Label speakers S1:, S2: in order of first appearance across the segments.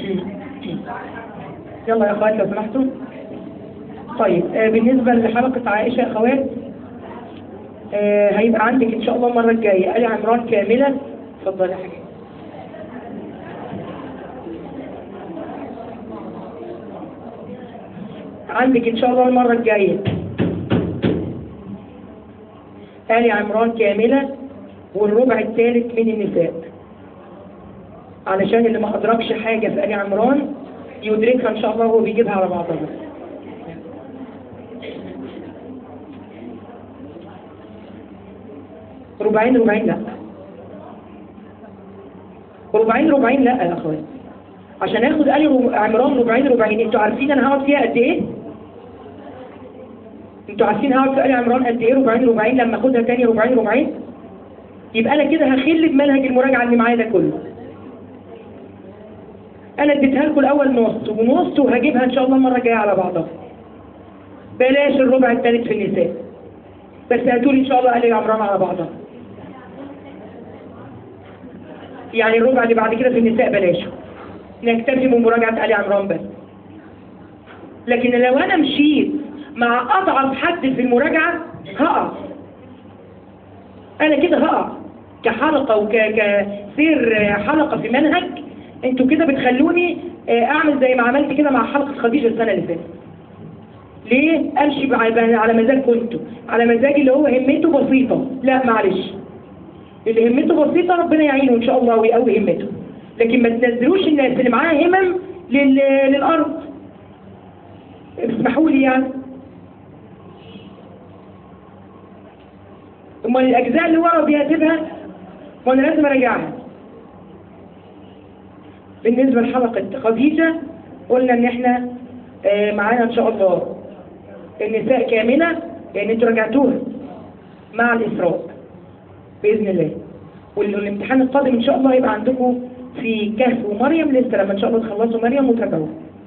S1: يلا يا اخوات لو سمحتوا طيب آه بالنسبة لحلقة عائشة يا اخوات آه هيبقى عندك ان شاء الله المرة الجاية آل عمران كاملة اتفضلي يا حاجة عندك ان شاء الله المرة الجاية آل عمران كاملة والربع الثالث من النساء علشان اللي ما أدركش حاجة في آل عمران يدركها إن شاء الله وهو بيجيبها على بعضها ربعين ربعين لا ربعين ربعين لا يا أخوان عشان اخد آل عمران ربعين ربعين انتوا عارفين انا هقعد فيها قد ايه؟ انتوا عارفين هقعد في آل عمران قد ايه ربعين ربعين لما اخدها تاني ربعين ربعين؟ يبقى انا كده هخل بمنهج المراجعة اللي معايا ده كله انا اديتها لكم الاول نص ونص وهجيبها ان شاء الله المره الجايه على بعضها بلاش الربع الثالث في النساء بس هاتوا لي ان شاء الله آل عمران على بعضها يعني الربع اللي بعد كده في النساء بلاشه نكتفي بمراجعة آل عمران بس لكن لو انا مشيت مع اضعف حد في المراجعة هقع انا كده هقع كحلقة وكسير حلقة في منهج انتوا كده بتخلوني اعمل زي ما عملت كده مع حلقة خديجة السنة اللي فاتت ليه امشي على مزاج كنتوا على مزاجي اللي هو همته بسيطة لا معلش اللي همته بسيطة ربنا يعينه ان شاء الله ويقوي همته لكن ما تنزلوش الناس اللي معاها همم لل... للارض اسمحوا لي يعني امال الاجزاء اللي ورا دي هسيبها وانا لازم اراجعها بالنسبة لحلقة خديجة قلنا ان احنا آه معانا ان شاء الله النساء كاملة لان انتوا رجعتوها مع الاسراء باذن الله والامتحان القادم ان شاء الله يبقى عندكم في كهف ومريم لسه لما ان شاء الله تخلصوا مريم وتراجعوها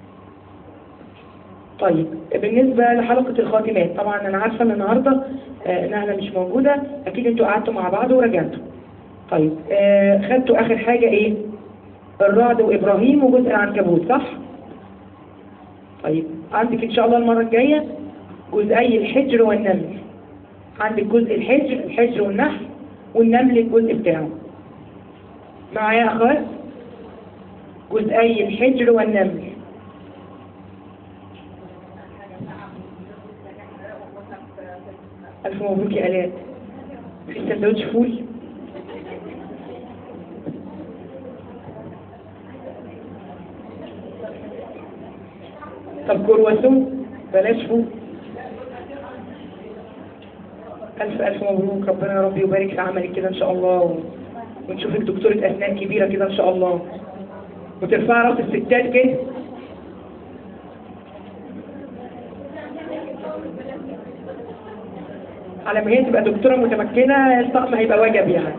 S1: طيب بالنسبة لحلقة الخاتمات طبعا انا عارفة ان النهاردة آه نهلة مش موجودة اكيد انتوا قعدتوا مع بعض وراجعتوا طيب آه خدتوا اخر حاجة ايه الرعد وإبراهيم وجزء العنكبوت صح؟ طيب عندك إن شاء الله المرة الجاية جزئي الحجر والنمل عندك جزء الحجر الحجر والنحل والنمل الجزء بتاعه معايا يا أخوات جزئي الحجر والنمل ألف مبروك يا آلات في سندوتش فول طب كرواسون بلاش فوق ألف ألف مبروك ربنا يا رب يبارك في عملك كده إن شاء الله و... ونشوفك دكتورة أسنان كبيرة كده إن شاء الله وترفع راس الستات كده على ما هي تبقى دكتورة متمكنة الطقم هيبقى وجب يعني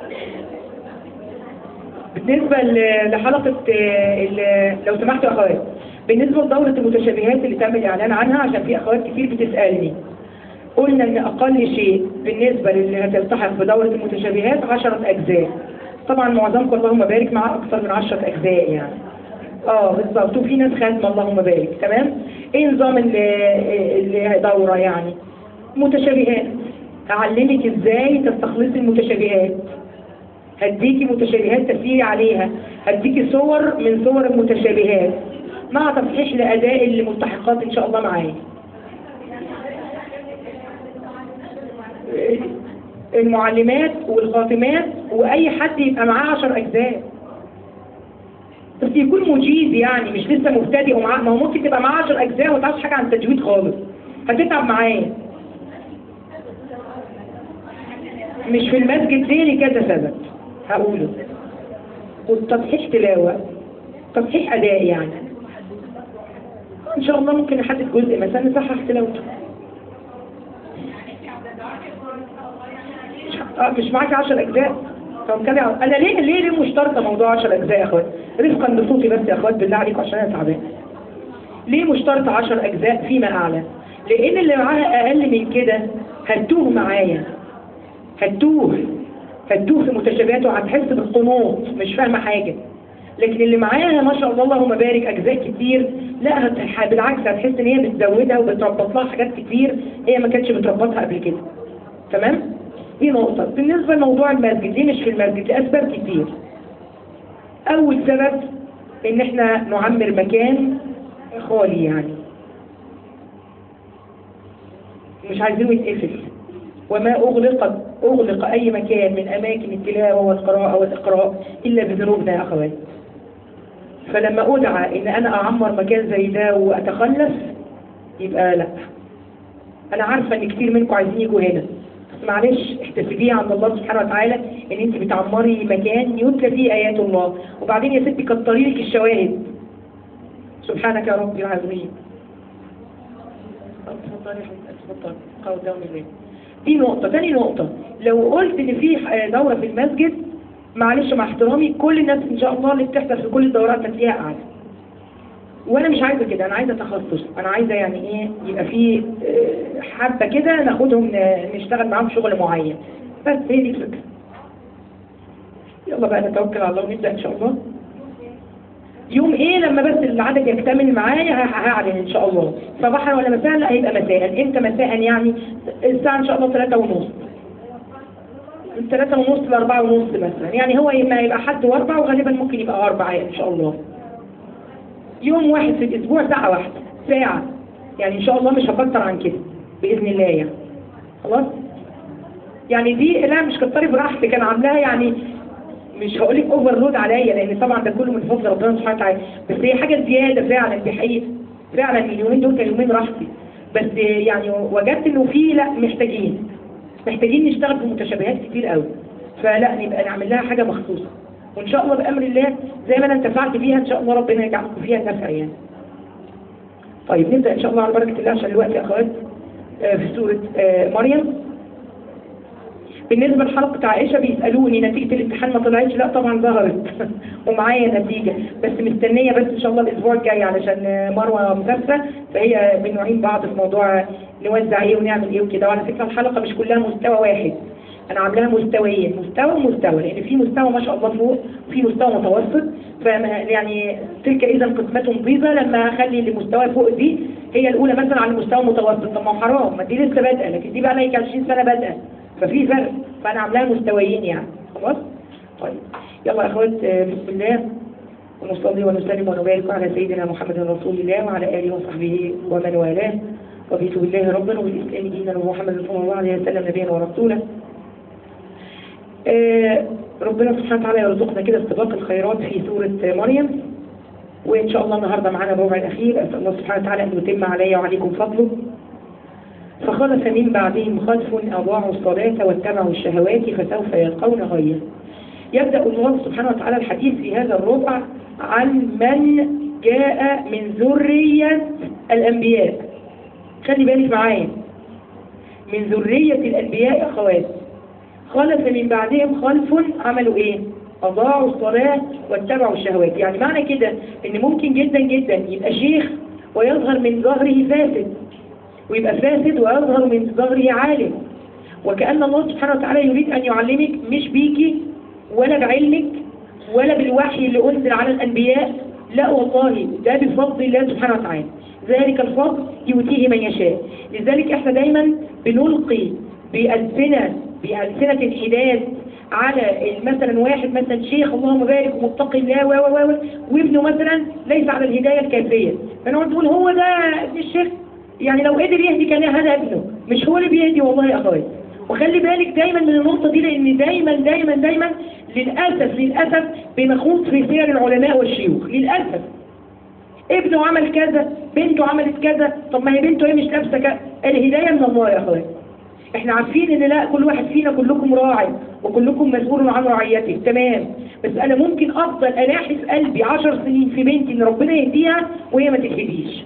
S1: بالنسبة لحلقة لو سمحتوا يا أخوات بالنسبة لدورة المتشابهات اللي تم الإعلان عنها عشان في أخوات كتير بتسألني قلنا إن أقل شيء بالنسبة للي هتلتحق بدورة المتشابهات 10 أجزاء طبعا معظمكم اللهم بارك مع أكثر من 10 أجزاء يعني اه بالظبط وفي ناس خاتمة اللهم بارك تمام ايه نظام الدورة يعني متشابهات أعلمك ازاي تستخلصي المتشابهات هديكي متشابهات تسيري عليها هديكي صور من صور المتشابهات مع تصحيح لأداء الملتحقات إن شاء الله معايا المعلمات والخاتمات وأي حد يبقى معاه عشر أجزاء بس يكون مجيد يعني مش لسه مبتدئ ومعاه ما هو ممكن تبقى معاه 10 أجزاء وما تعرفش حاجة عن التجويد خالص هتتعب معايا مش في المسجد ليه لكذا سبب هقوله والتصحيح تلاوة تصحيح أداء يعني إن شاء الله ممكن نحدد جزء مثلا نصحح تلاوته اه مش معاك 10 أجزاء طب كده أنا ليه ليه ليه مشترطة موضوع 10 أجزاء يا أخوات رفقا بصوتي بس يا أخوات بالله عليكم عشان أنا تعبان ليه مشترطة 10 أجزاء فيما أعلى لأن اللي معاها أقل من كده هتوه معايا هتوه هتوه في متشابهات وهتحس بالقنوط مش فاهمة حاجة لكن اللي معاها ما شاء الله اللهم بارك اجزاء كتير لا هت- بالعكس هتحس ان هي بتزودها وبتربط لها حاجات كتير هي ما كانتش بتربطها قبل كده تمام دي نقطة بالنسبة لموضوع المسجد ليه مش في المسجد لأسباب كتير أول سبب إن إحنا نعمر مكان خالي يعني مش عايزينه يتقفل وما أغلق أغلق أي مكان من أماكن التلاوة والقراءة والإقراء إلا بذنوبنا يا أخوات فلما أدعى إن أنا أعمر مكان زي ده وأتخلف يبقى لا أنا عارفة إن كتير منكم عايزين يجوا هنا بس معلش احتسبيه عند الله سبحانه وتعالى إن أنت بتعمري مكان يتلى فيه آيات الله وبعدين يا ستي كتري لك الشواهد سبحانك يا رب العالمين اتفضلي يا حبيبتي اتفضلي قول دوم الليل دي نقطة تاني نقطة لو قلت ان في دورة في المسجد معلش مع احترامي كل الناس ان شاء الله اللي بتحضر في كل الدورات هتلاقيها قاعدة وانا مش عايزة كده انا عايزة تخصص انا عايزة يعني ايه يبقى في اه، حبة كده ناخدهم ن- نشتغل معاهم شغل معين بس هي دي الفكرة يلا بقى نتوكل على الله ونبدأ ان شاء الله يوم ايه لما بس العدد يكتمل معايا ه- هعلن ان شاء الله صباحا ولا مساء لا هيبقى مساء امتى مساء يعني الساعة ان شاء الله ثلاثة ونص من ثلاثة ونص لأربعة ونص مثلا يعني هو إما يبقى حد وأربع وغالبا ممكن يبقى أربعة إن شاء الله يوم واحد في الأسبوع ساعة واحدة ساعة يعني إن شاء الله مش هكتر عن كده بإذن الله يعني خلاص يعني دي لا مش كتري براحتك أنا عاملاها يعني مش هقول لك اوفر لود عليا لان طبعا ده كله من فضل ربنا سبحانه وتعالى بس هي حاجه زياده فعلا دي حقيقه فعلا اليومين دول كانوا يومين راحتي بس يعني وجدت انه في لا محتاجين محتاجين نشتغل في متشابهات كتير قوي فلا نبقى نعمل لها حاجه مخصوصه وان شاء الله بامر الله زي ما انا انتفعت بيها ان شاء الله ربنا يجعلكم فيها نفع يعني طيب نبدا ان شاء الله على بركه الله عشان الوقت يا اخوات آه، في سوره آه، مريم بالنسبة لحلقة عائشة بيسألوني نتيجة الامتحان ما طلعتش لا طبعا ظهرت ومعايا نتيجة بس مستنية بس ان شاء الله الاسبوع الجاي علشان مروة مسافرة فهي بنعين بعض في موضوع نوزع ايه ونعمل ايه وكده وعلى فكرة الحلقة مش كلها مستوى واحد انا عاملاها مستويين مستوى ومستوى لان في مستوى ما شاء الله فوق وفي مستوى متوسط فما يعني تلك اذا قسمة ضيزة لما اخلي اللي مستوى فوق دي هي الاولى مثلا على المستوى المتوسط طب ما هو حرام ما دي لسه بادئه لكن دي بقى لها يجي 20 سنة بادئه ففي فرق فانا عاملاها مستويين يعني خلاص طيب يلا يا اخوات آه، بسم الله ونصلي ونسلم ونبارك على سيدنا محمد رسول الله وعلى اله وصحبه ومن والاه رضيت بالله ربا وبالاسلام دينا ومحمد صلى الله عليه وسلم نبيا ورسولا آه، ربنا سبحانه وتعالى يرزقنا كده استباق الخيرات في سورة مريم وإن شاء الله النهاردة معانا الربع الأخير أسأل الله سبحانه وتعالى أن يتم علي وعليكم فضله فخلف من بعدهم خلف أضاعوا الصلاة واتبعوا الشهوات فسوف يلقون غيا يبدأ الله سبحانه وتعالى الحديث في هذا الربع عن من جاء من ذرية الأنبياء خلي بالك معايا من ذرية الأنبياء يا أخوات خلف من بعدهم خلف عملوا ايه اضاعوا الصلاة واتبعوا الشهوات يعني معنى كده ان ممكن جدا جدا يبقى شيخ ويظهر من ظهره فاسد ويبقى فاسد ويظهر من ظهره عالم وكأن الله سبحانه وتعالى يريد ان يعلمك مش بيكي ولا بعلمك ولا بالوحي اللي انزل على الانبياء لا والله ده بفضل الله سبحانه وتعالى ذلك الفضل يؤتيه من يشاء لذلك احنا دايما بنلقي بألسنة بألسنة الحداد على مثلا واحد مثلا شيخ اللهم بارك ومتقي الله و و و وابنه مثلا ليس على الهداية الكافية فنقعد نقول هو ده ابن الشيخ يعني لو قدر يهدي كان هذا ابنه مش هو اللي بيهدي والله يا اخويا وخلي بالك دايما من النقطة دي لان دايما دايما دايما للأسف للأسف بنخوض في سير العلماء والشيوخ للأسف ابنه عمل كذا بنته عملت كذا طب ما هي بنته هي مش لابسه كذا الهداية من الله يا اخويا احنا عارفين ان لا كل واحد فينا كلكم راعي وكلكم مسؤول عن رعيته تمام بس انا ممكن افضل الاحي في قلبي عشر سنين في بنتي ان ربنا يهديها وهي ما تهديش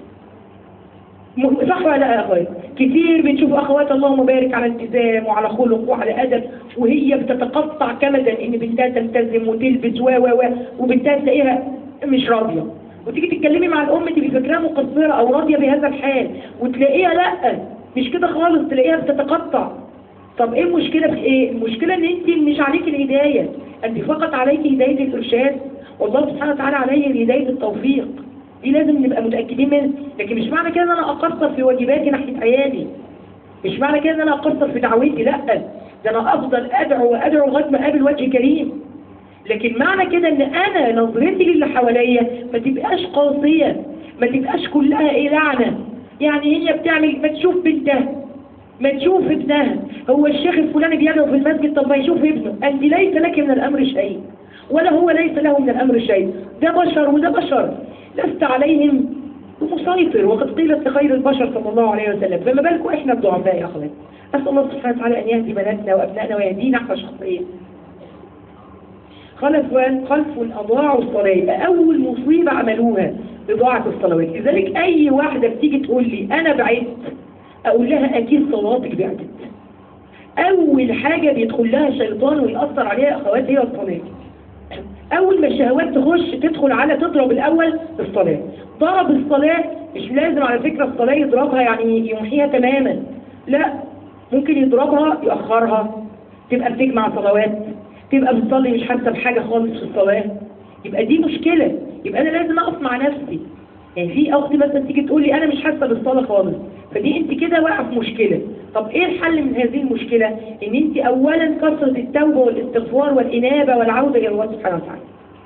S1: م- صح ولا لا يا اخويا كتير بنشوف اخوات اللهم بارك على التزام وعلى خلق وعلى ادب وهي بتتقطع كمدا ان بنتها تلتزم وتلبس و و و وبنتها تلاقيها مش راضيه وتيجي تتكلمي مع الام تبقي فاكراها مقصره او راضيه بهذا الحال وتلاقيها لا مش كده خالص تلاقيها بتتقطع طب ايه المشكلة في ايه المشكلة ان انت مش عليك الهداية انت فقط عليك هداية الارشاد والله سبحانه وتعالى علي بهداية التوفيق دي لازم نبقى متأكدين منها لكن مش معنى كده ان انا اقصر في واجباتي ناحية عيالي مش معنى كده ان انا اقصر في دعوتي لا ده انا افضل ادعو وادعو لغايه ما اقابل وجه كريم لكن معنى كده ان انا نظرتي للي حواليا ما تبقاش قاسيه ما تبقاش كلها ايه لعنه يعني هي بتعمل ما تشوف بنتها ما تشوف ابنها هو الشيخ الفلاني بيدعو في المسجد طب ما يشوف ابنه انت ليس لك من الامر شيء ولا هو ليس له من الامر شيء ده بشر وده بشر لست عليهم مسيطر وقد قيلت لخير البشر صلى الله عليه وسلم فما بالكم احنا الضعفاء يا اخوان اسال الله سبحانه وتعالى ان يهدي بناتنا وابنائنا ويهدينا احنا شخصيا خلف خلف اضاعوا الصلاه يبقى اول مصيبه عملوها اضاعه الصلوات لذلك اي واحده بتيجي تقول لي انا بعدت اقول لها اكيد صلاتك بعدت اول حاجه بيدخل لها شيطان ويأثر عليها يا اخوات هي الصلاه اول ما الشهوات تخش تدخل على تضرب الاول الصلاه ضرب الصلاه مش لازم على فكره الصلاه يضربها يعني يمحيها تماما لا ممكن يضربها يأخرها تبقى بتجمع صلوات تبقى بتصلي مش حاسه بحاجه خالص في الصلاه يبقى دي مشكله يبقى انا لازم اقف مع نفسي يعني في اختي مثلا تيجي تقول لي انا مش حاسه بالصلاه خالص فدي انت كده واقعه في مشكله طب ايه الحل من هذه المشكله ان انت اولا كثره التوبه والاستغفار والانابه والعوده الى الله سبحانه وتعالى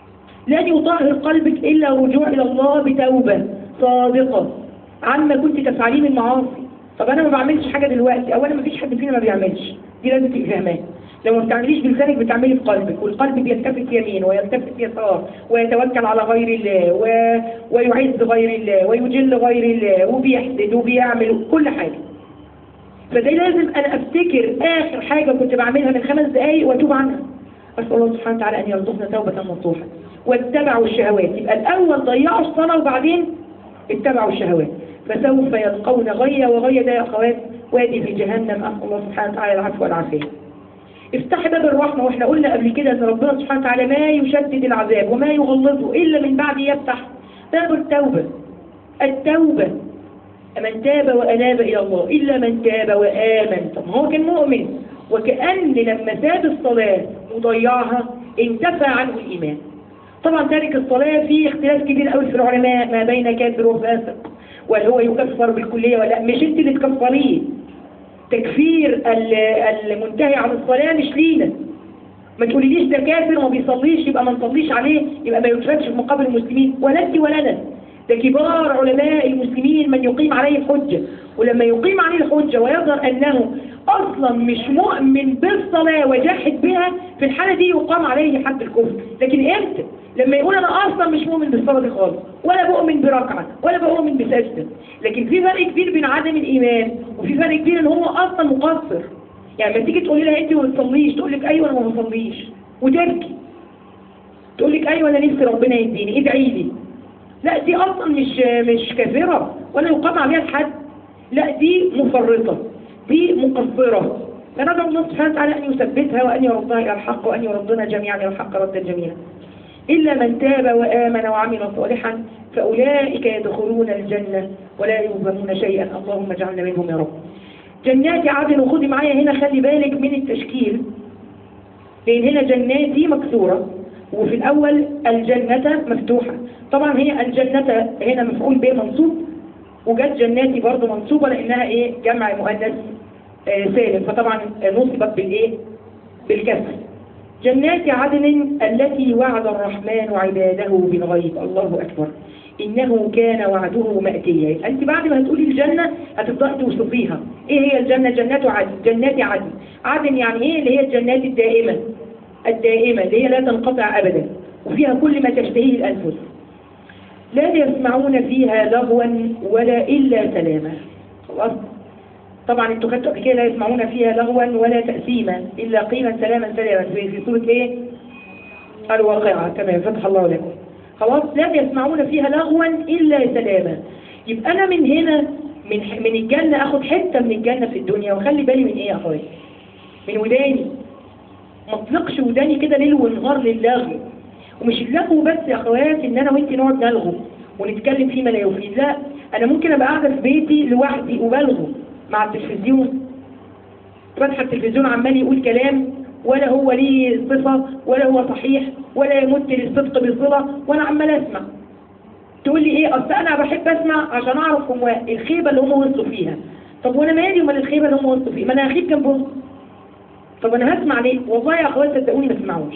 S1: لن يطهر قلبك الا الرجوع الى الله بتوبه صادقه عما كنت تفعليه من معاصي طب انا ما بعملش حاجه دلوقتي اولا ما فيش حد فينا ما بيعملش دي لازم تبقي فاهماها لو ما بتعمليش بلسانك بتعملي بقلبك والقلب بيلتفت يمين ويلتفت يسار ويتوكل على غير الله و... ويعز غير الله ويجل غير الله وبيحسد وبيعمل كل حاجة فده لازم انا افتكر اخر حاجة كنت بعملها من خمس دقايق واتوب عنها اسال الله سبحانه وتعالى ان يرزقنا توبة نصوحة واتبعوا الشهوات يبقى الاول ضيعوا الصلاة وبعدين اتبعوا الشهوات فسوف يلقون غيا وغيا ده يا اخوات وادي في جهنم اسال الله سبحانه وتعالى العفو والعافيه افتح باب الرحمة واحنا قلنا قبل كده ان ربنا سبحانه وتعالى ما يشدد العذاب وما يغلظه الا من بعد يفتح باب التوبة التوبة من تاب واناب الى الله الا من تاب وامن طب هو كان مؤمن وكأن لما ساب الصلاة وضيعها انتفى عنه الايمان طبعا تارك الصلاة في اختلاف كبير قوي في العلماء ما بين كافر وفاسق وهل هو يكفر بالكلية ولا مش انت اللي تكفريه تكفير المنتهي عن الصلاة مش لينا ما تقوليليش ده كافر وما بيصليش يبقى ما نصليش عليه يبقى ما يدفنش في مقابل المسلمين ولا انت ولا انا ده كبار علماء المسلمين من يقيم عليه الحجة ولما يقيم عليه الحجة ويظهر أنه أصلا مش مؤمن بالصلاة وجاحد بها في الحالة دي يقام عليه حد الكفر لكن امتى لما يقول أنا أصلا مش مؤمن بالصلاة دي خالص ولا بؤمن بركعة ولا بؤمن بسجدة لكن في فرق كبير بين عدم الإيمان وفي فرق كبير إن هو أصلا مقصر يعني لما تيجي تقولي لها أنت ما بتصليش تقول لك أيوه أنا ما بصليش وتبكي تقول لك أيوه أنا نفسي ربنا يديني ادعي لي لا دي اصلا مش مش كافرة ولا يقام عليها الحد لا دي مفرطة دي مقصرة فندعو الله سبحانه وتعالى ان يثبتها وان يردها الى الحق وان يردنا جميعا الى الحق ردا جميلا الا من تاب وامن وعمل صالحا فاولئك يدخلون الجنة ولا يظلمون شيئا اللهم اجعلنا منهم يا رب جنات عدن وخدي معايا هنا خلي بالك من التشكيل لان هنا جناتي مكسوره وفي الأول الجنة مفتوحة طبعا هي الجنة هنا مفعول به منصوب وجت جناتي برضو منصوبة لأنها إيه جمع مؤنث آه سالم فطبعا نصبت بالإيه بالكسر جنات عدن التي وعد الرحمن عباده بالغيب الله أكبر إنه كان وعده مأتيا أنت بعد ما هتقولي الجنة هتبدأ توصفيها إيه هي الجنة جنات عدن جنات عدن عدن يعني إيه اللي هي الجنات الدائمة الدائمة اللي هي لا تنقطع أبدا وفيها كل ما تشتهيه الأنفس لا يسمعون فيها لغوا ولا إلا سلاما خلاص طبعا انتوا خدتوا كده لا يسمعون فيها لغوا ولا تأثيما إلا قيلا سلاما سلاما في, في سورة ايه الواقعة تمام فتح الله لكم خلاص لا يسمعون فيها لغوا إلا سلاما يبقى أنا من هنا من من الجنة أخد حتة من الجنة في الدنيا وخلي بالي من إيه يا أخويا من وداني ما اطلقش وداني كده ليل ونهار للغو ومش اللغو بس يا اخوات ان انا وانت نقعد نلغو ونتكلم فيما لا يفيد لا انا ممكن ابقى قاعده في بيتي لوحدي وبلغو مع التلفزيون فاتحه التلفزيون عمال يقول كلام ولا هو ليه صفة ولا هو صحيح ولا يمت للصدق بالصلة وأنا عمال أسمع تقول لي إيه أصل أنا بحب أسمع عشان أعرف هم الخيبة اللي هم وصلوا فيها طب وأنا مالي ومال الخيبة اللي هم وصلوا فيها ما أنا هخيب جنبهم طب أنا هسمع ليه والله يا أخوات صدقوني ما تسمعوش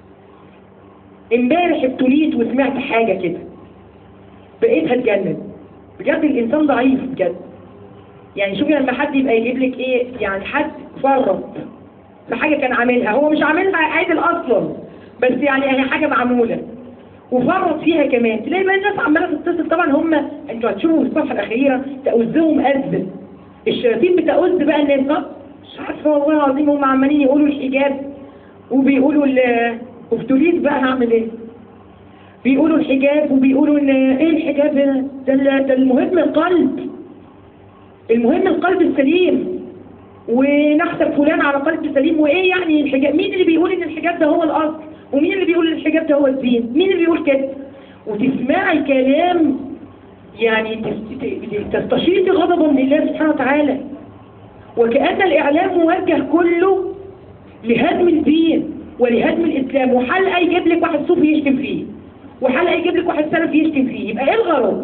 S1: امبارح ابتليت وسمعت حاجة كده بقيت هتجنن بجد الإنسان ضعيف بجد يعني شوفي لما حد يبقى يجيب لك ايه يعني حد فرط في حاجة كان عاملها هو مش عاملها عادل اصلا بس يعني هي حاجة معمولة وفرط فيها كمان تلاقي بقى الناس عمالة تتصل طبعا هم انتوا هتشوفوا في الصفحة الأخيرة تأذهم أذ الشياطين بتأذ بقى الناس طب مش عارفة والله العظيم هم عمالين يقولوا الحجاب وبيقولوا ال وفتوليت بقى هعمل ايه بيقولوا الحجاب وبيقولوا ان ايه الحجاب ده ده ده المهم القلب المهم القلب السليم ونحسب فلان على قلب سليم وايه يعني الحجاب مين اللي بيقول ان الحجاب ده هو الاصل ومين اللي بيقول ان الحجاب ده هو الدين مين اللي بيقول كده وتسمعي كلام يعني تس- تستشيطي غضبا لله سبحانه وتعالى وكأن الإعلام موجه كله لهدم الدين ولهدم الإسلام وحلقة يجيب لك واحد صوفي يشتم فيه وحلقة يجيب لك واحد سلفي يشتم فيه يبقى ايه الغرض؟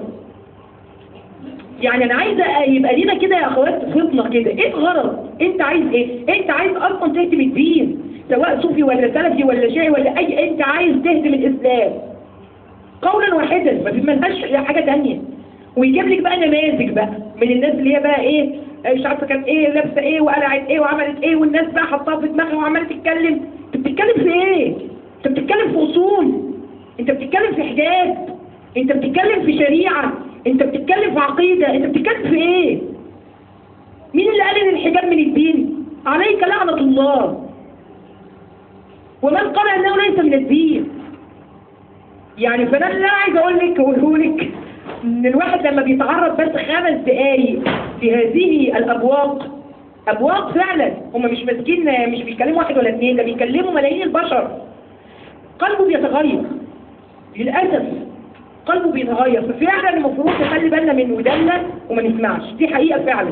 S1: يعني انا عايزه يبقى لينا كده يا اخوات فطنه كده ايه الغرض انت عايز ايه انت عايز اصلا تهدم الدين سواء صوفي ولا سلفي ولا شيعي ولا اي انت عايز تهدم الاسلام قولا واحدا ما في ملهاش حاجه تانية ويجيب لك بقى نماذج بقى من الناس اللي هي بقى ايه مش عارفه كانت ايه لابسه ايه وقلعت ايه وعملت ايه والناس بقى حطاها في دماغها وعماله تتكلم انت بتتكلم في ايه انت بتتكلم في اصول انت بتتكلم في حجاب انت بتتكلم في شريعه انت بتتكلم في عقيده انت بتتكلم في ايه مين اللي قال ان الحجاب من الدين عليك لعنه الله ومن قال انه ليس من الدين يعني فانا اللي انا عايز اقول لك واقوله لك ان الواحد لما بيتعرض بس خمس دقايق في هذه الابواق ابواق فعلا هم مش ماسكين مش بيتكلموا واحد ولا اثنين ده بيكلموا ملايين البشر قلبه بيتغير للاسف قلبه بيتغير ففعلا المفروض نخلي بالنا من ودنا وما نسمعش دي حقيقه فعلا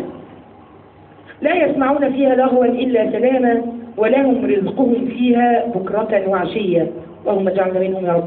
S1: لا يسمعون فيها لغوا الا سلاما ولهم رزقهم فيها بكره وعشيه اللهم اجعلنا منهم يا رب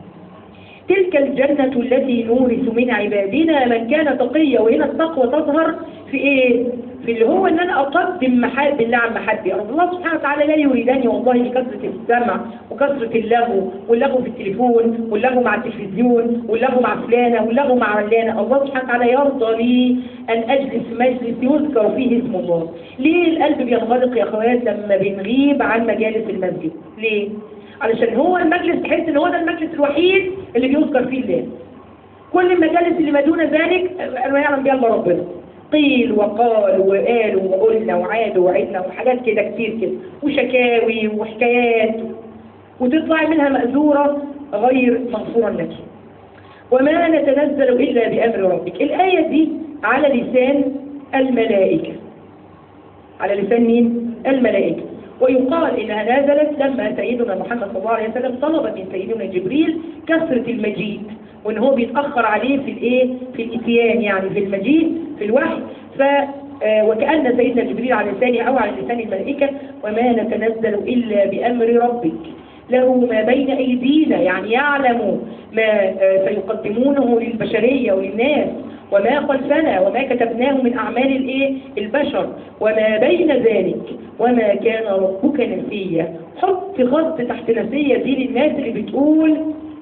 S1: تلك الجنة التي نورث من عبادنا من كان تقيا وهنا التقوى تظهر في ايه؟ في اللي هو ان انا اقدم محاب الله عن محبي الله سبحانه وتعالى لا يريدني والله لكثرة السمع وكثرة اللغو واللغو في التليفون واللغو مع التلفزيون واللغو مع فلانة واللغو مع علانة الله سبحانه وتعالى يرضى لي ان اجلس في مجلس يذكر فيه اسم الله ليه القلب بينغلق يا اخوات لما بنغيب عن مجالس المسجد ليه؟ علشان هو المجلس تحس ان هو ده المجلس الوحيد اللي بيذكر فيه الله كل المجالس اللي ما دون ذلك ما يعلم بها الا ربنا قيل وقال وقالوا وقلنا وعادوا وعدنا وحاجات كده كتير كده وشكاوي وحكايات وتطلعي منها مأزورة غير مغفورا لك وما نتنزل إلا بأمر ربك الآية دي على لسان الملائكة على لسان مين؟ الملائكة ويقال إنها نزلت لما سيدنا محمد صلى الله عليه وسلم طلب من سيدنا جبريل كثرة المجيء وإن هو بيتأخر عليه في الإيه؟ في الإتيان يعني في المجيء في الوحي ف وكأن سيدنا جبريل على لسانه أو على لسان الملائكة وما نتنزل إلا بأمر ربك له ما بين أيدينا يعني يعلم ما سيقدمونه للبشرية وللناس وما خلفنا وما كتبناه من أعمال الإيه؟ البشر وما بين ذلك وما كان ربك نسيا حط خط تحت نسية دي للناس اللي بتقول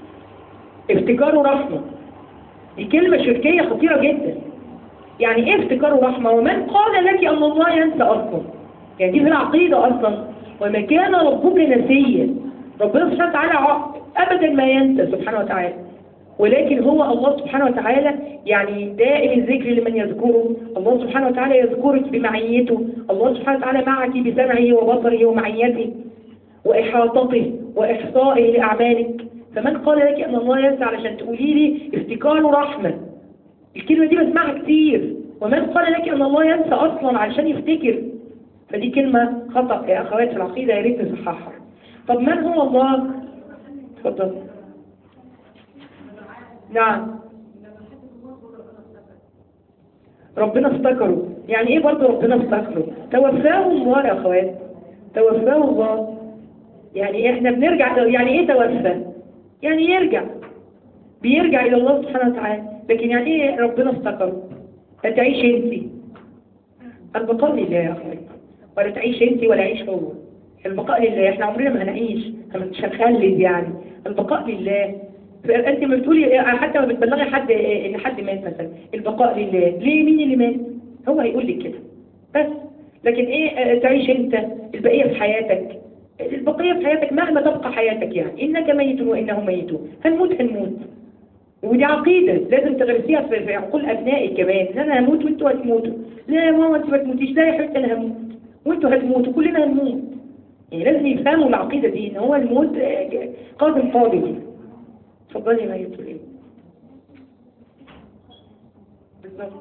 S1: افتكار رحمة دي كلمة شركية خطيرة جدا يعني ايه افتكار رحمة ومن قال لك أن الله ينسى أصلا يعني دي في العقيدة أصلا وما كان ربك نسيا ربنا سبحانه وتعالى أبدا ما ينسى سبحانه وتعالى ولكن هو الله سبحانه وتعالى يعني دائم الذكر لمن يذكره الله سبحانه وتعالى يذكرك بمعيته الله سبحانه وتعالى معك بسمعه وبصره ومعيته وإحاطته وإحصائه لأعمالك فمن قال لك أن الله ينسى علشان تقولي لي افتكار رحمة الكلمة دي بسمعها كتير ومن قال لك أن الله ينسى أصلا علشان يفتكر فدي كلمة خطأ يا أخوات في العقيدة يا ريت نصححها طب من هو الله؟ اتفضل نعم ربنا افتكره يعني ايه برضه ربنا افتكره توفاه الله يا اخوات توفاه الله يعني احنا بنرجع يعني ايه توفى يعني يرجع بيرجع الى الله سبحانه وتعالى لكن يعني ايه ربنا افتكر هتعيش انت البقاء لله يا اخوي ولا تعيش انت ولا يعيش هو البقاء لله احنا عمرنا ما هنعيش مش هنخلد يعني البقاء لله انت ما بتقولي حتى ما بتبلغي حد ان حد مات مثلا البقاء لله ليه مين اللي مات هو هيقول لك كده بس لكن ايه تعيش انت البقيه في حياتك البقيه في حياتك مهما تبقى حياتك يعني انك ميت وانهم ميتون هنموت هنموت ودي عقيدة لازم تغرسيها في في عقول أبنائك كمان إن أنا هموت وأنتوا هتموتوا لا يا ماما أنت ما تموتيش لا يا حبيبتي أنا هموت وأنتوا هتموتوا كلنا هنموت يعني لازم يفهموا العقيدة دي إن هو الموت قادم قادم اتفضلي ما يقول إيه بالظبط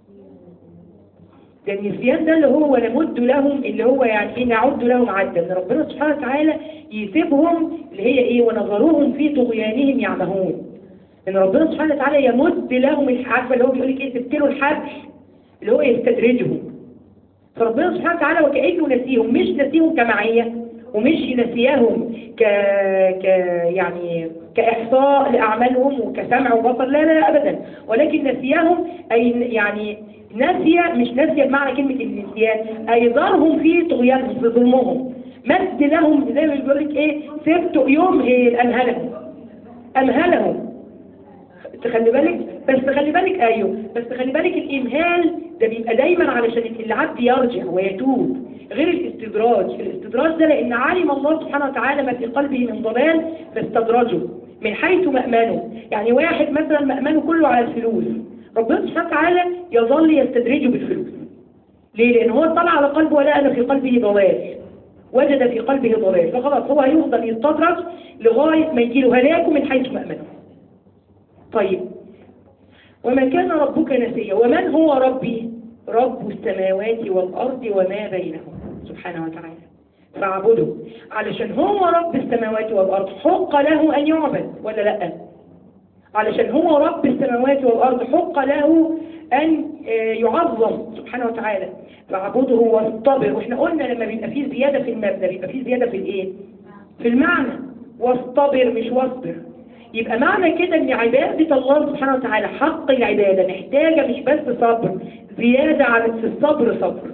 S1: ده النسيان ده اللي هو نمد لهم اللي هو يعني ايه نعد لهم عدا ان ربنا سبحانه وتعالى يسيبهم اللي هي ايه ونظروهم في طغيانهم يعمهون ان ربنا سبحانه وتعالى يمد لهم الحبل اللي هو بيقول لك ايه سبت له الحبل اللي هو يستدرجهم فربنا سبحانه وتعالى وكأنه نسيهم مش نسيهم كمعية ومش نسيهم ك... ك يعني كإحصاء لأعمالهم وكسمع وبصر لا لا أبدا ولكن نسيهم أي يعني نسي مش نسي بمعنى كلمة النسيان أي ضرهم في طغيانهم في ظلمهم مد لهم زي ما بيقول لك ايه سبت يمهل أمهلهم أمهلهم تخلي بالك بس خلي بالك ايوه بس خلي بالك الامهال ده بيبقى دايما علشان العبد يرجع ويتوب غير الاستدراج الاستدراج ده لان علم الله سبحانه وتعالى ما في قلبه من ضلال فاستدرجه من حيث مأمنه يعني واحد مثلا مأمنه كله على الفلوس ربنا سبحانه وتعالى يظل يستدرجه بالفلوس ليه لان هو طلع على قلبه ولا أنا في قلبه ضلال وجد في قلبه ضلال فخلاص هو هيفضل يستدرج لغاية ما يجيله هلاكه من حيث مأمنه طيب وما كان ربك نسيا ومن هو ربي رب السماوات والأرض وما بينهم سبحانه وتعالى فاعبده علشان هو رب السماوات والأرض حق له أن يعبد ولا لا علشان هو رب السماوات والأرض حق له أن يعظم سبحانه وتعالى فاعبده واصطبر واحنا قلنا لما بيبقى فيه زيادة في المبنى بيبقى فيه زيادة في الايه في المعنى واصطبر مش واصبر يبقى معنى كده ان عبادة الله سبحانه وتعالى حق العبادة محتاجة مش بس صبر زيادة على الصبر صبر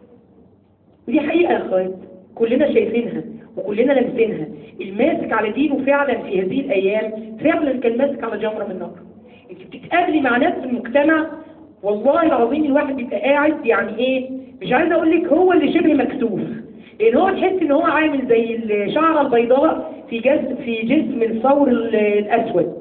S1: ودي حقيقة يا اخوات كلنا شايفينها وكلنا لامسينها الماسك على دينه فعلا في هذه الايام فعلا كان ماسك على جمرة من نار انت بتتقابلي مع ناس في المجتمع والله العظيم الواحد بيبقى قاعد يعني ايه مش عايز اقول لك هو اللي شبه مكتوف لان هو تحس ان هو عامل زي الشعره البيضاء في جسم في جسم الثور الاسود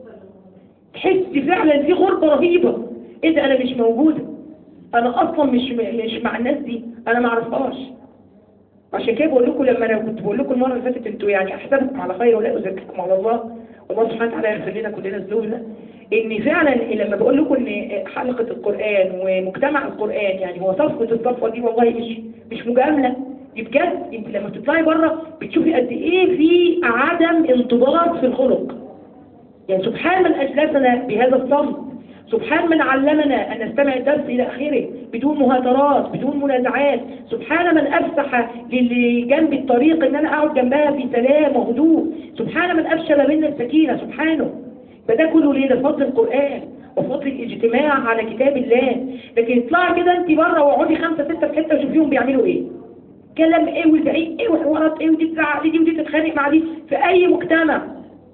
S1: تحس فعلا في غربه رهيبه ايه ده انا مش موجوده انا اصلا مش مش مع الناس دي انا ما اعرفهاش عشان كده بقول لكم لما انا كنت بقول لكم المره اللي فاتت انتوا يعني احسبكم على خير ولا ازكيكم على الله والله سبحانه وتعالى يغفر لنا كلنا الذنوب ده ان فعلا لما بقول لكم ان حلقه القران ومجتمع القران يعني هو صفقه الصفوه دي والله مش مش مجامله دي بجد انت لما تطلعي بره بتشوفي قد ايه في عدم انضباط في الخلق يعني سبحان من اجلسنا بهذا الصمت سبحان من علمنا أن نستمع الدرس إلى آخره بدون مهاترات بدون منازعات سبحان من أفسح للي جنب الطريق أن أنا أقعد جنبها في سلام وهدوء سبحان من أفشل منا السكينة سبحانه فده كله ليه ده فضل القرآن وفضل الاجتماع على كتاب الله لكن اطلعي كده انت بره واقعدي خمسة ستة في حتة وشوفيهم بيعملوا ايه كلام ايه والبعيد ايه وحوارات ايه ودي تزعق دي ودي تتخانق مع دي في اي مجتمع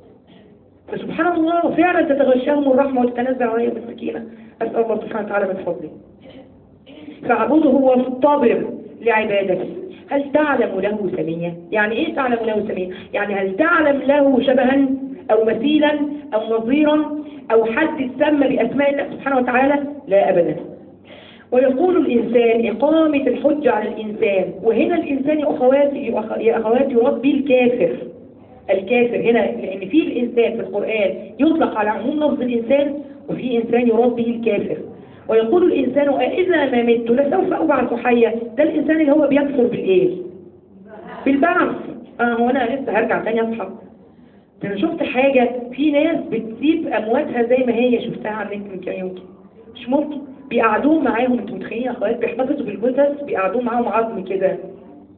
S1: فسبحان الله فعلا تتغشاهم الرحمة وتتنزل عليهم السكينة أسأل الله سبحانه وتعالى من فضله فاعبده واصطبر لعبادته هل تعلم له سمية؟ يعني ايه تعلم له سمية؟ يعني هل تعلم له شبها أو مثيلا أو نظيرا أو حد تسمى بأسماء الله سبحانه وتعالى؟ لا أبدا ويقول الإنسان إقامة الحجة على الإنسان وهنا الإنسان يا أخواتي يا أخواتي يراد به الكافر الكافر هنا لأن في الإنسان في القرآن يطلق على عموم لفظ الإنسان وفي إنسان يراد به الكافر ويقول الإنسان أإذا ما مت لسوف أبعث حيا ده الإنسان اللي هو بيكفر بالإيه بالبعث آه هو أنا لسه هرجع تاني أصحى أنا شفت حاجة في ناس بتسيب أمواتها زي ما هي شفتها على النت من كام يوم مش ممكن بيقعدوهم معاهم انتوا متخيلين يا اخوات بيحتفظوا بالجثث بيقعدوهم معاهم عظم كده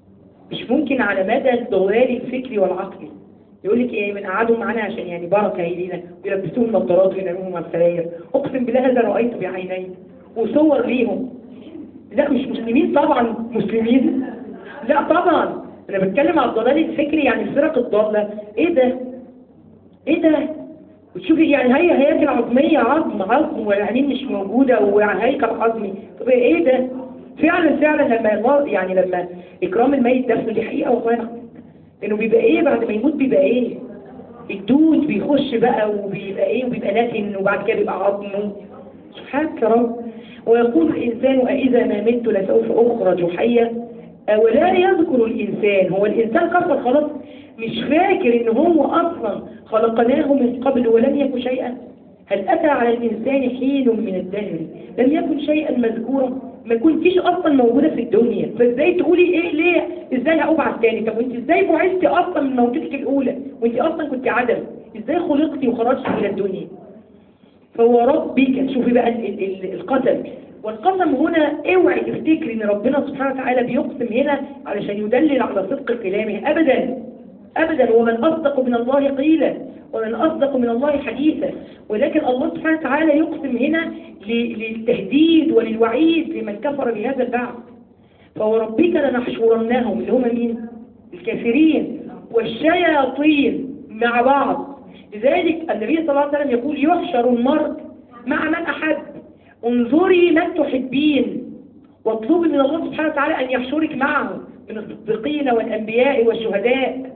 S1: مش ممكن على مدى الضلال الفكري والعقلي يقول لك ايه من قعدوا معانا عشان يعني بركه هي لينا ويلبسوهم نظارات ويناموهم على السراير اقسم بالله هذا رايت بعيني وصور ليهم لا مش مسلمين طبعا مسلمين لا طبعا انا بتكلم على الضلال الفكري يعني الفرق الضاله ايه ده ايه ده وتشوفي يعني هي هياكل عظميه عظم عظم والعينين مش موجوده وهيكل عظمي طب ايه ده فعلا فعلا لما الله يعني لما اكرام الميت دفنه دي حقيقه والله انه بيبقى ايه بعد ما يموت بيبقى ايه الدود بيخش بقى وبيبقى ايه وبيبقى نتن وبعد كده بيبقى عظم سبحانك يا رب ويقول الإنسان أإذا ما مت لسوف أخرج حيا أولا يذكر الإنسان هو الإنسان كفر خلاص مش فاكر إن هو أصلا خلقناه من قبل ولم يكن شيئا هل أتى على الإنسان حين من الدهر لم يكن شيئا مذكورا ما كنتيش أصلا موجودة في الدنيا فإزاي تقولي إيه ليه إزاي هأبعث تاني طب وإنت إزاي بعثتي أصلا من موتتك الأولى وإنت أصلا كنت عدم إزاي خلقتي وخرجتي إلى الدنيا فهو ربك شوفي بقى ال ال ال القسم والقسم هنا اوعي تفتكري ان ربنا سبحانه وتعالى بيقسم هنا علشان يدلل على صدق كلامه ابدا ابدا ومن اصدق من الله قيلا ومن اصدق من الله حديثا ولكن الله سبحانه وتعالى يقسم هنا للتهديد وللوعيد لمن كفر بهذا البعث فوربك لنحشرنهم اللي هم مين الكافرين والشياطين مع بعض لذلك النبي صلى الله عليه وسلم يقول يحشر المرء مع من أحب انظري من تحبين واطلبي من الله سبحانه وتعالى أن يحشرك معه من الصديقين والأنبياء والشهداء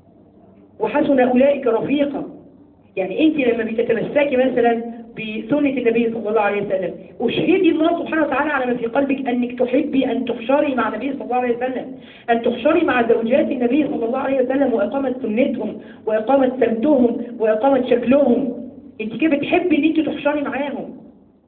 S1: وحسن أولئك رفيقا يعني أنت لما بتتمسكي مثلا بسنة النبي صلى الله عليه وسلم أشهدي الله سبحانه وتعالى على ما في قلبك أنك تحبي أن تحشري مع النبي صلى الله عليه وسلم أن تحشري مع زوجات النبي صلى الله عليه وسلم وإقامة سنتهم وإقامة سمتهم وإقامة شكلهم أنت كده بتحبي أن أنت تحشري معاهم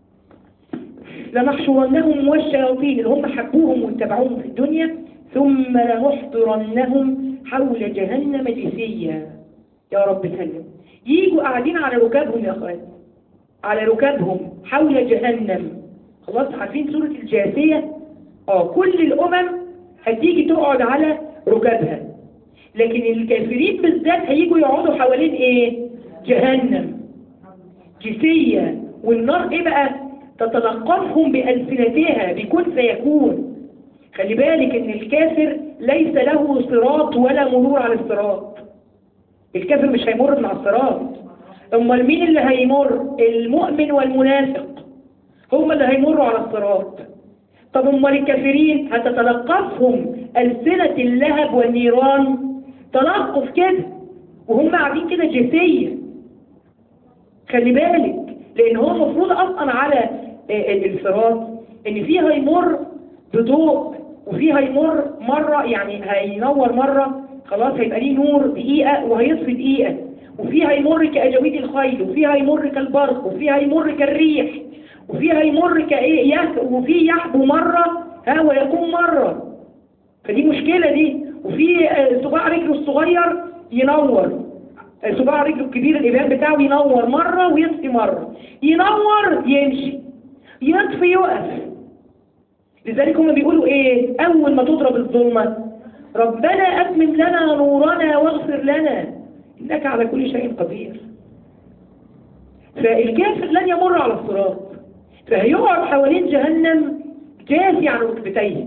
S1: لنحشرنهم والشياطين اللي هم حبوهم واتبعوهم في الدنيا ثم لنحضرنهم حول جهنم جثيا يا رب سلم يجوا قاعدين على ركابهم يا اخوان على ركابهم حول جهنم خلاص عارفين سورة الجاثية اه كل الأمم هتيجي تقعد على ركابها لكن الكافرين بالذات هيجوا يقعدوا حوالين ايه جهنم جثية والنار ايه بقى تتلقفهم بألسنتها بكن فيكون خلي بالك ان الكافر ليس له صراط ولا مرور على الصراط الكافر مش هيمر من على الصراط امال مين اللي هيمر المؤمن والمنافق هم اللي هيمروا على الصراط طب امال الكافرين هتتلقفهم ألسنة اللهب والنيران تلقف كده وهم قاعدين كده جثية خلي بالك لان هو المفروض اصلا على الصراط ان فيه هيمر بضوء وفيه هيمر مرة يعني هينور مرة خلاص هيبقى ليه نور دقيقة وهيطفي دقيقة وفيها يمر كأجاويد الخيل وفيها يمر كالبرق وفيها يمر كالريح وفيها يمر كايه يك وفي يحبو مرة ها ويقوم مرة فدي مشكلة دي وفي صباع رجله الصغير ينور صباع رجله الكبير الإبهام بتاعه ينور مرة ويطفي مرة ينور يمشي يطفي يقف لذلك هم بيقولوا ايه اول ما تضرب الظلمة ربنا اتمم لنا نورنا واغفر لنا إنك على كل شيء قدير فالكافر لن يمر على الصراط فهيقعد حوالين جهنم جاثي على ركبتيه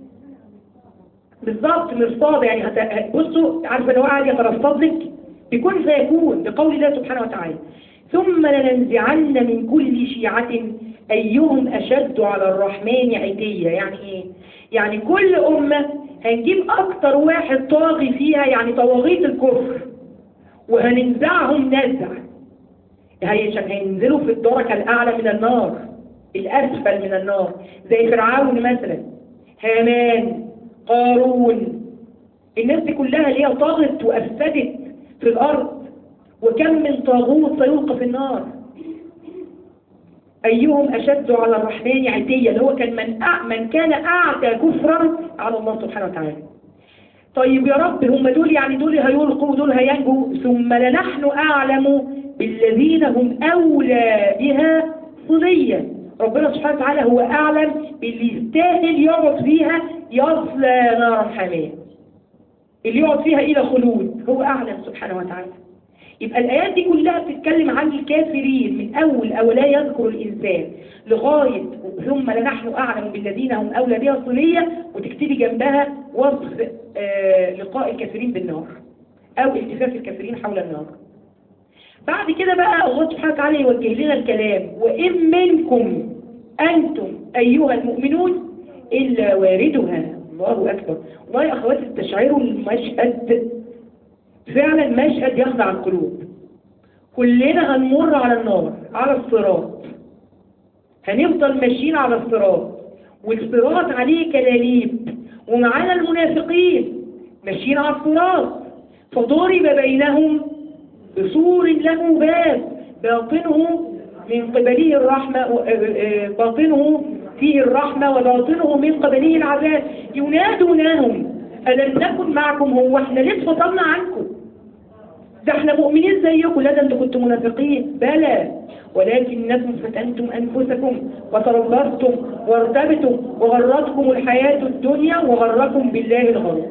S1: بالظبط مرصاد يعني هت... بصوا عارفه ان هو قاعد يترصد لك بكل فيكون بقول الله سبحانه وتعالى ثم لننزعن من كل شيعة أيهم أشد على الرحمن عتية يعني إيه؟ يعني كل أمة هنجيب أكتر واحد طاغي فيها يعني طواغيت الكفر وهننزعهم نزع عشان هينزلوا في الدرجة الأعلى من النار الأسفل من النار زي فرعون مثلا هامان قارون الناس دي كلها اللي هي طاغت وأفسدت في الأرض وكم من طاغوت سيلقى في النار أيهم أشد على الرحمن عتية اللي هو كان من, أع... من كان أعتى كفرا على الله سبحانه وتعالى طيب يا رب هم دول يعني دول هيلقوا ودول هينجوا ثم لنحن أعلم بالذين هم أولى بها صليا ربنا سبحانه وتعالى هو أعلم باللي يستاهل يقعد فيها يصلى نارا حامية اللي يقعد فيها إلى خلود هو أعلم سبحانه وتعالى يبقى الآيات دي كلها بتتكلم عن الكافرين من أول أو لا يذكر الإنسان لغاية ثم لنحن أعلم بالذين هم أولى بها صلية وتكتبي جنبها وصف آه لقاء الكافرين بالنار أو التفاف الكافرين حول النار بعد كده بقى الله سبحانه وتعالى يوجه لنا الكلام وإن منكم أنتم أيها المؤمنون إلا واردها الله أكبر والله يا أخواتي استشعروا المشهد فعلا مشهد يخضع القلوب كلنا هنمر على النار على الصراط هنفضل ماشيين على الصراط والصراط عليه كلاليب ومعانا المنافقين ماشيين على الصراط فضرب بينهم بسور له باب باطنه من قبله الرحمة باطنه فيه الرحمة وباطنه من قبله العذاب ينادونهم ألم نكن معكم هو احنا ليه فصلنا عنكم ده احنا مؤمنين زيكم لا ده انتوا كنتوا منافقين بلى ولكنكم فتنتم أنفسكم وتربصتم وارتبتم وغرتكم الحياة الدنيا وغركم بالله الغرور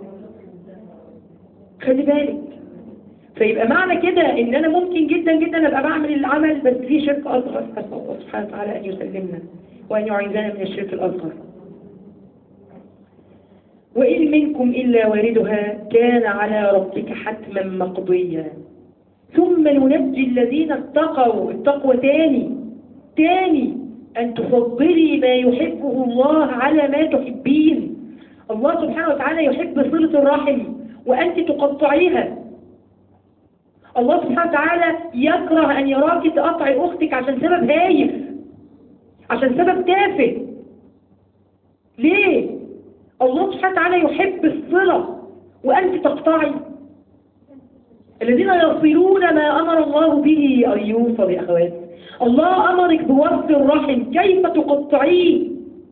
S1: خلي بالك فيبقى معنى كده ان انا ممكن جدا جدا ابقى بعمل العمل بس في شرك اصغر اسال الله سبحانه وتعالى ان يسلمنا وان يعيذنا من الشرك الاصغر وإن منكم إلا واردها كان على ربك حتما مقضيا ثم ننجي الذين اتقوا التقوى تاني تاني أن تفضلي ما يحبه الله على ما تحبين الله سبحانه وتعالى يحب صلة الرحم وأنت تقطعيها الله سبحانه وتعالى يكره أن يراك تقطعي أختك عشان سبب هايف عشان سبب تافه ليه؟ الله سبحانه وتعالى يحب الصلة وأنت تقطعي الذين يصلون ما أمر الله به أن يوصل يا أخوات الله أمرك بوصل الرحم كيف تقطعيه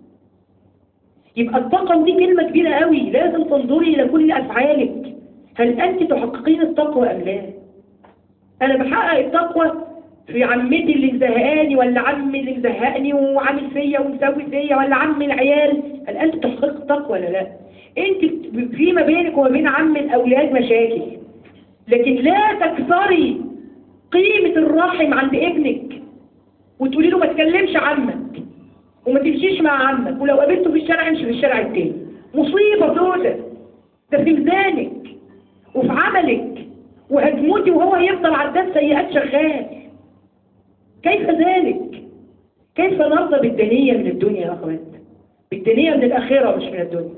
S1: يبقى الطاقة دي كلمة كبيرة قوي لازم تنظري إلى كل أفعالك هل أنت تحققين التقوى أم لا أنا بحقق التقوى في عمتي اللي مزهقاني ولا عمي اللي مزهقني وعامل فيا ومسوي فيا ولا عم العيال هل أنت تحقق التقوى ولا لا أنت في ما بينك وما بين عم الأولاد مشاكل لكن لا تكسري قيمة الرحم عند ابنك وتقولي له ما تكلمش عمك وما تمشيش مع عمك ولو قابلته في الشارع امشي في الشارع التاني مصيبة سودة ده في ميزانك وفي عملك وهتموتي وهو يفضل عداد سيئات شغال كيف ذلك كيف نرضى بالدنية من الدنيا يا أخوات بالدنيا من الآخرة مش من الدنيا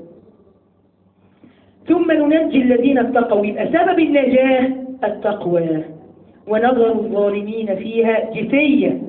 S1: ثم ننجي الذين اتقوا يبقى سبب النجاة التقوى ونظر الظالمين فيها جثية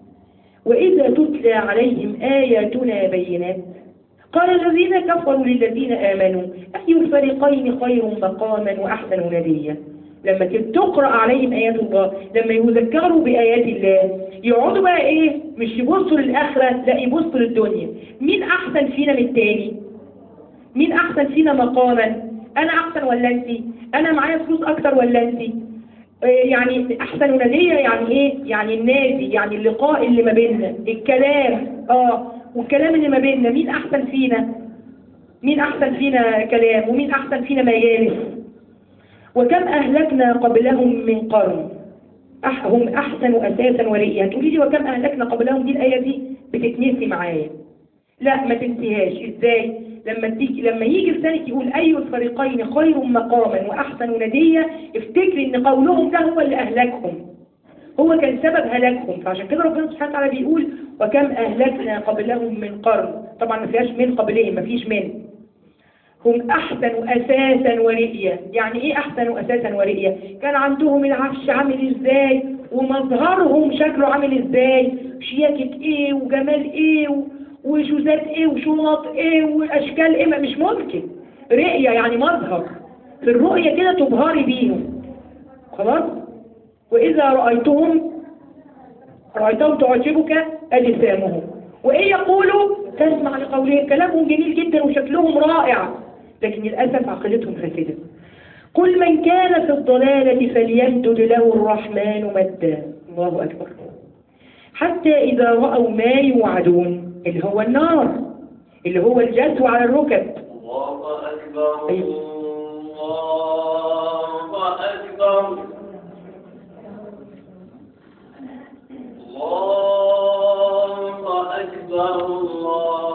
S1: وإذا تتلى عليهم آياتنا بينات قال الذين كفروا للذين آمنوا أي الفريقين خير مقاما وأحسن نديا لما تقرأ عليهم آيات الله لما يذكروا بآيات الله يقعدوا بقى إيه مش يبصوا للآخرة لا يبصوا للدنيا مين أحسن فينا من التاني مين أحسن فينا مقاما أنا أحسن ولا أنت أنا معايا فلوس أكتر ولا أنت يعني أحسن ندية يعني إيه يعني النادي يعني اللقاء اللي ما بيننا الكلام آه والكلام اللي ما بيننا مين أحسن فينا مين أحسن فينا كلام ومين أحسن فينا مجالس وكم أهلكنا قبلهم من قرن أح هم أحسن أساسا ورئيا تقولي لي وكم أهلكنا قبلهم دي الآية دي بتتنسي معايا لا ما تنسيهاش إزاي لما تيجي لما يجي لسانك يقول أي الفريقين خير مقاما وأحسن ندية افتكري إن قولهم ده هو اللي أهلكهم هو كان سبب هلاكهم فعشان كده ربنا سبحانه وتعالى بيقول وكم أهلكنا قبلهم من قرن طبعا ما فيهاش من قبلهم ما فيش من هم أحسن أساسا ورئيا يعني إيه أحسن أساسا ورئيا كان عندهم العفش عامل إزاي ومظهرهم شكله عامل إزاي شياكة إيه وجمال إيه وشوزات إيه وشنط إيه وأشكال إيه مش ممكن رئية يعني مظهر في الرؤية كده تبهري بيهم خلاص وإذا رأيتهم رأيتهم تعجبك أجسامهم وإيه يقولوا تسمع لقولهم كلامهم جميل جدا وشكلهم رائع لكن للأسف عقيدتهم فاسدة قل من كان في الضلالة فليمدد له الرحمن مدا الله أكبر حتى إذا رأوا ما يوعدون اللي هو النار اللي هو الجسو على الركب
S2: الله أكبر
S1: أيوة.
S2: الله أكبر الله أكبر الله